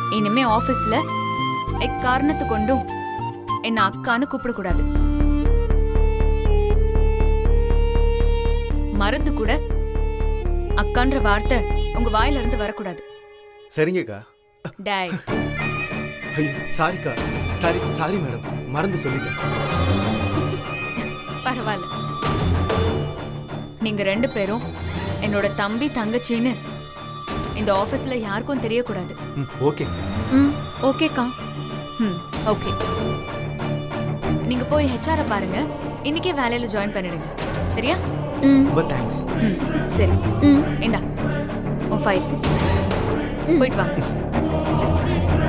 இனிமே ஆபீஸ்ல எக்காரணத்து கொண்டும் என்ன அக்கான்னு கூப்பிடக்கூடாது மருந்து கூட அக்கான்ற வார்த்தை உங்க வாயில இருந்து வரக்கூடாது சரிங்கக்கா டேய் ஐயோ சாரிக்கா சாரி சாரி மேடம் மறந்து சொல்லிட்டேன் பரவாயில்ல நீங்க ரெண்டு பேரும் என்னோட தம்பி தங்கச்சின்னு இந்த ஆபீஸ்ல யாருக்கும் தெரியக்கூடாது ம் ஓகே ம் ஓகேக்கா ம் ஓகே நீங்க போய் ஹெச்ஆரை பாருங்க இன்னைக்கே வேலையில ஜாயின் பண்ணிடுங்க சரியா ம் ரொம்ப தேங்க்ஸ் ம் சரி ம் இந்தா உன் ஃபைல் போயிட்டு வாங்க